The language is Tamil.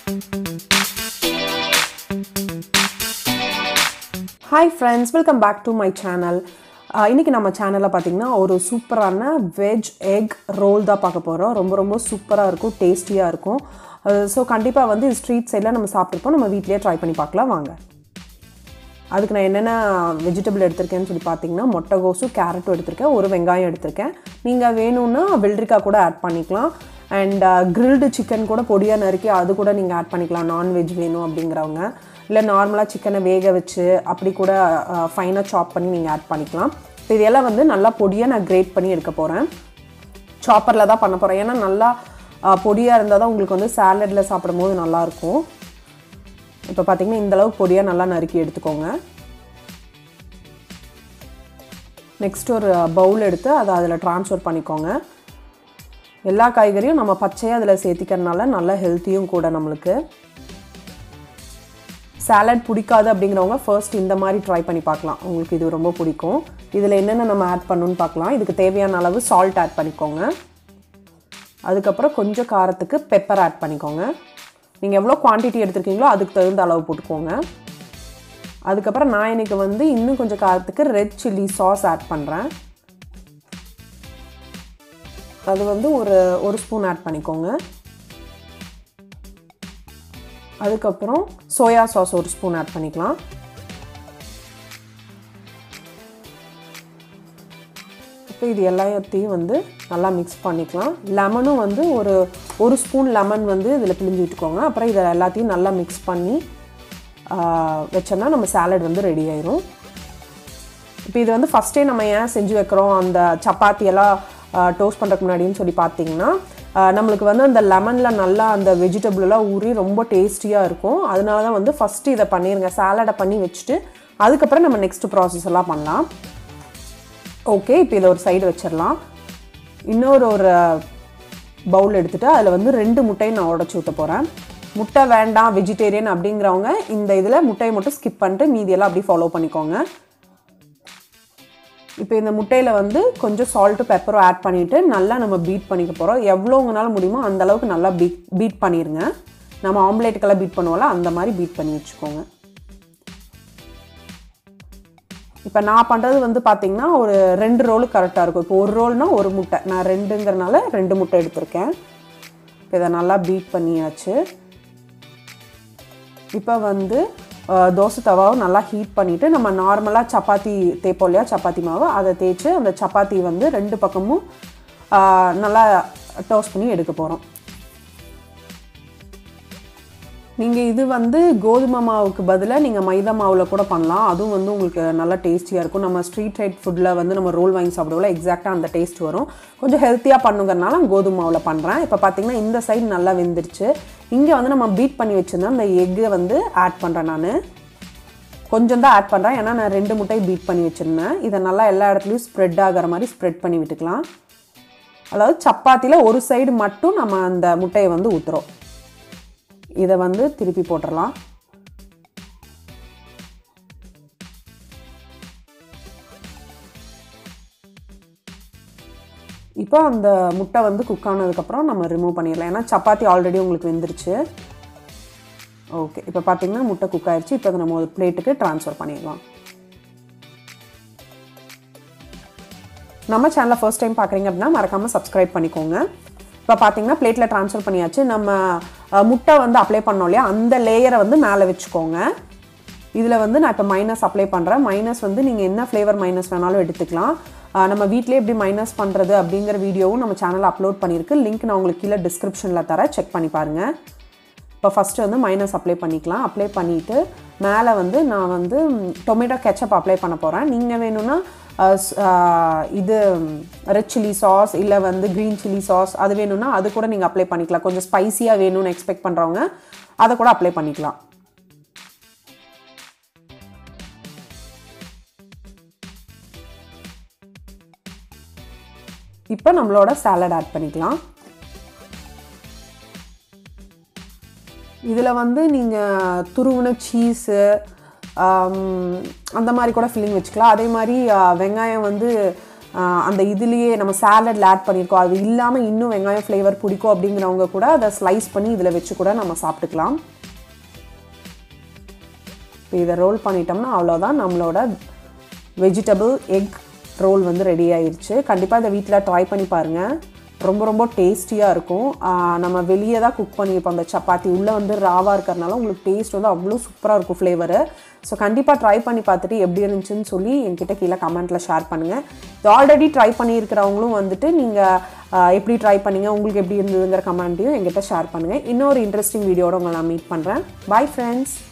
hi friends welcome back to my channel இன்றைக்கி நம்ம சேனலில் பார்த்தீங்கன்னா ஒரு சூப்பரான வெஜ் எக் ரோல் தான் பார்க்க போகிறோம் ரொம்ப ரொம்ப சூப்பராக இருக்கும் டேஸ்டியாக இருக்கும் ஸோ கண்டிப்பாக வந்து ஸ்ட்ரீட் சைடில் நம்ம சாப்பிட்ருப்போம் நம்ம வீட்லேயே ட்ரை பண்ணி பார்க்கலாம் வாங்க அதுக்கு நான் என்னென்ன வெஜிடபிள் எடுத்திருக்கேன்னு சொல்லி பார்த்தீங்கன்னா முட்டைகோஸும் கேரட்டும் எடுத்திருக்கேன் ஒரு வெங்காயம் எடுத்திருக்கேன் நீங்கள் வேணும்னா வெள்ளரிக்காய் கூட ஆட் பண்ணிக்கலாம் அண்ட் கிரில்டு சிக்கன் கூட பொடியாக நறுக்கி அது கூட நீங்கள் ஆட் பண்ணிக்கலாம் நான்வெஜ் வேணும் அப்படிங்கிறவங்க இல்லை நார்மலாக சிக்கனை வேக வச்சு அப்படி கூட ஃபைனாக சாப் பண்ணி நீங்கள் ஆட் பண்ணிக்கலாம் இப்போ இதெல்லாம் வந்து நல்லா பொடியாக நான் கிரேட் பண்ணி எடுக்க போகிறேன் சாப்பரில் தான் பண்ண போகிறேன் ஏன்னா நல்லா பொடியாக இருந்தால் தான் உங்களுக்கு வந்து சாலடில் சாப்பிடும் போது நல்லாயிருக்கும் இப்போ பார்த்தீங்கன்னா இந்தளவுக்கு பொடியாக நல்லா நறுக்கி எடுத்துக்கோங்க நெக்ஸ்ட் ஒரு பவுல் எடுத்து அதை அதில் ட்ரான்ஸ்ஃபர் பண்ணிக்கோங்க எல்லா காய்கறியும் நம்ம பச்சையாக அதில் சேர்த்திக்கிறதுனால நல்ல ஹெல்த்தியும் கூட நம்மளுக்கு சாலட் பிடிக்காது அப்படிங்கிறவங்க ஃபர்ஸ்ட் இந்த மாதிரி ட்ரை பண்ணி பார்க்கலாம் உங்களுக்கு இது ரொம்ப பிடிக்கும் இதில் என்னென்ன நம்ம ஆட் பண்ணணும்னு பார்க்கலாம் இதுக்கு தேவையான அளவு சால்ட் ஆட் பண்ணிக்கோங்க அதுக்கப்புறம் கொஞ்சம் காரத்துக்கு பெப்பர் ஆட் பண்ணிக்கோங்க நீங்கள் எவ்வளோ குவான்டிட்டி எடுத்துருக்கீங்களோ அதுக்கு தகுந்த அளவு போட்டுக்கோங்க அதுக்கப்புறம் நான் இன்றைக்கி வந்து இன்னும் கொஞ்சம் காரத்துக்கு ரெட் சில்லி சாஸ் ஆட் பண்ணுறேன் அது வந்து ஒரு ஒரு ஸ்பூன் ஆட் பண்ணிக்கோங்க அதுக்கப்புறம் சோயா சாஸ் ஒரு ஸ்பூன் ஆட் பண்ணிக்கலாம் இப்போ இது எல்லாத்தையும் வந்து நல்லா மிக்ஸ் பண்ணிக்கலாம் லெமனும் வந்து ஒரு ஒரு ஸ்பூன் லெமன் வந்து இதில் பிழிஞ்சு விட்டுக்கோங்க அப்புறம் இதை எல்லாத்தையும் நல்லா மிக்ஸ் பண்ணி வச்சோம்னா நம்ம சாலட் வந்து ரெடி ஆயிரும் இப்போ இது வந்து ஃபஸ்ட்டே நம்ம ஏன் செஞ்சு வைக்கிறோம் அந்த சப்பாத்தியெல்லாம் டோஸ்ட் பண்ணுறதுக்கு முன்னாடின்னு சொல்லி பார்த்தீங்கன்னா நம்மளுக்கு வந்து அந்த லெமனில் நல்லா அந்த வெஜிடபிளெலாம் ஊறி ரொம்ப டேஸ்டியாக இருக்கும் அதனால தான் வந்து ஃபஸ்ட்டு இதை பண்ணிடுங்க சாலடை பண்ணி வச்சுட்டு அதுக்கப்புறம் நம்ம நெக்ஸ்ட் ப்ராசஸ் எல்லாம் பண்ணலாம் ஓகே இப்போ இதை ஒரு சைடு வச்சிடலாம் இன்னொரு ஒரு பவுல் எடுத்துகிட்டு அதில் வந்து ரெண்டு முட்டையும் நான் உடச்சி ஊற்ற போகிறேன் முட்டை வேண்டாம் வெஜிடேரியன் அப்படிங்கிறவங்க இந்த இதில் முட்டையை மட்டும் ஸ்கிப் பண்ணிட்டு மீதியெல்லாம் அப்படி ஃபாலோ பண்ணிக்கோங்க இப்போ இந்த முட்டையில் வந்து கொஞ்சம் சால்ட்டு பெப்பரும் ஆட் பண்ணிவிட்டு நல்லா நம்ம பீட் பண்ணிக்க போகிறோம் எவ்வளோ உங்களால் முடியுமோ அந்த அளவுக்கு நல்லா பீட் பீட் பண்ணிடுங்க நம்ம ஆம்லேட்டுக்கெல்லாம் பீட் பண்ணுவோம்ல அந்த மாதிரி பீட் பண்ணி வச்சுக்கோங்க இப்போ நான் பண்ணுறது வந்து பார்த்திங்கன்னா ஒரு ரெண்டு ரோலு கரெக்டாக இருக்கும் இப்போ ஒரு ரோல்னால் ஒரு முட்டை நான் ரெண்டுங்கிறனால ரெண்டு முட்டை எடுத்திருக்கேன் இப்போ இதை நல்லா பீட் பண்ணியாச்சு இப்போ வந்து தோசை தவாவை நல்லா ஹீட் பண்ணிவிட்டு நம்ம நார்மலாக சப்பாத்தி தேய்ப்போம் இல்லையா சப்பாத்தி மாவு அதை தேய்ச்சி அந்த சப்பாத்தி வந்து ரெண்டு பக்கமும் நல்லா டோஸ்ட் பண்ணி எடுக்க போகிறோம் நீங்கள் இது வந்து கோதுமை மாவுக்கு பதிலாக நீங்கள் மைதா மாவில் கூட பண்ணலாம் அதுவும் வந்து உங்களுக்கு நல்லா டேஸ்டியாக இருக்கும் நம்ம ஸ்ட்ரீட் சைட் ஃபுட்டில் வந்து நம்ம ரோல் வாங்கி சாப்பிடுவோம்ல எக்ஸாக்டாக அந்த டேஸ்ட் வரும் கொஞ்சம் ஹெல்த்தியாக பண்ணுங்கிறனால கோதுமை மாவில் பண்ணுறேன் இப்போ பார்த்தீங்கன்னா இந்த சைடு நல்லா வெந்துருச்சு இங்கே வந்து நம்ம பீட் பண்ணி வச்சுருந்தோம் அந்த எக்கை வந்து ஆட் பண்ணுறேன் நான் கொஞ்சம் தான் ஆட் பண்ணுறேன் ஏன்னா நான் ரெண்டு முட்டையை பீட் பண்ணி வச்சுருந்தேன் இதை நல்லா எல்லா இடத்துலையும் ஸ்ப்ரெட் ஆகிற மாதிரி ஸ்ப்ரெட் பண்ணி விட்டுக்கலாம் அதாவது சப்பாத்தியில் ஒரு சைடு மட்டும் நம்ம அந்த முட்டையை வந்து ஊற்றுறோம் இதை வந்து திருப்பி போட்டுடலாம் இப்போ அந்த முட்டை வந்து குக் ஆனதுக்கப்புறம் நம்ம ரிமூவ் பண்ணிடலாம் ஏன்னா சப்பாத்தி ஆல்ரெடி உங்களுக்கு வெந்துருச்சு ஓகே இப்போ பார்த்தீங்கன்னா முட்டை குக் ஆயிடுச்சு இப்போ நம்ம ஒரு பிளேட்டுக்கு ட்ரான்ஸ்ஃபர் பண்ணிடலாம் நம்ம சேனலை ஃபர்ஸ்ட் டைம் பார்க்குறீங்க அப்படின்னா மறக்காமல் சப்ஸ்கிரைப் பண்ணிக்கோங்க இப்போ பார்த்தீங்கன்னா பிளேட்டில் ட்ரான்ஸ்ஃபர் பண்ணியாச்சு நம்ம முட்டை வந்து அப்ளை பண்ணோம் இல்லையா அந்த லேயரை வந்து மேலே வச்சுக்கோங்க இதில் வந்து நான் இப்போ மைனஸ் அப்ளை பண்ணுறேன் மைனஸ் வந்து நீங்கள் என்ன ஃப்ளேவர் மைனஸ் வேணாலும் எடுத்துக்கலாம் நம்ம வீட்டிலே எப்படி மைனஸ் பண்ணுறது அப்படிங்கிற வீடியோவும் நம்ம சேனலில் அப்லோட் பண்ணியிருக்கு லிங்க் நான் உங்களுக்கு கீழே டிஸ்கிரிப்ஷனில் தரேன் செக் பண்ணி பாருங்கள் இப்போ ஃபஸ்ட்டு வந்து மைனஸ் அப்ளை பண்ணிக்கலாம் அப்ளை பண்ணிவிட்டு மேலே வந்து நான் வந்து டொமேட்டோ கெச்சப் அப்ளை பண்ண போகிறேன் நீங்கள் வேணும்னா இது ரெட் சில்லி சாஸ் இல்லை வந்து க்ரீன் சில்லி சாஸ் அது வேணும்னா அது கூட நீங்கள் அப்ளை பண்ணிக்கலாம் கொஞ்சம் ஸ்பைஸியாக வேணும்னு எக்ஸ்பெக்ட் பண்ணுறவங்க அதை கூட அப்ளை பண்ணிக்கலாம் இப்போ நம்மளோட சாலட் ஆட் பண்ணிக்கலாம் இதில் வந்து நீங்கள் துருவின சீஸு அந்த மாதிரி கூட ஃபில்லிங் வச்சுக்கலாம் அதே மாதிரி வெங்காயம் வந்து ஆஹ் அந்த இதுலேயே நம்ம சாலட்ல ஆட் பண்ணியிருக்கோம் அது இல்லாமல் இன்னும் வெங்காயம் ஃப்ளேவர் பிடிக்கும் அப்படிங்கிறவங்க கூட அதை ஸ்லைஸ் பண்ணி இதில் வச்சு கூட நம்ம சாப்பிட்டுக்கலாம் இப்போ இதை ரோல் பண்ணிட்டோம்னா அவ்வளோதான் நம்மளோட வெஜிடபிள் எக் ரோல் வந்து ரெடி ஆயிடுச்சு கண்டிப்பாக இதை வீட்டில் ட்ரை பண்ணி பாருங்கள் ரொம்ப ரொம்ப டேஸ்டியாக இருக்கும் ஆஹ் நம்ம வெளியே தான் குக் பண்ணியிருப்போம் அந்த சப்பாத்தி உள்ளே வந்து ராவாக இருக்கிறதுனால உங்களுக்கு டேஸ்ட் வந்து அவ்வளோ சூப்பராக இருக்கும் ஃப்ளேவரு ஸோ கண்டிப்பாக ட்ரை பண்ணி பார்த்துட்டு எப்படி இருந்துச்சுன்னு சொல்லி என்கிட்ட கீழே கமெண்ட்டில் ஷேர் பண்ணுங்கள் இது ஆல்ரெடி ட்ரை பண்ணியிருக்கிறவங்களும் வந்துட்டு நீங்கள் எப்படி ட்ரை பண்ணீங்க உங்களுக்கு எப்படி இருந்ததுங்கிற கமெண்ட்டையும் என்கிட்ட ஷேர் பண்ணுங்கள் இன்னொரு இன்ட்ரெஸ்டிங் வீடியோட உங்களை நான் மீட் பண்ணுறேன் பை ஃப்ரெண்ட்ஸ்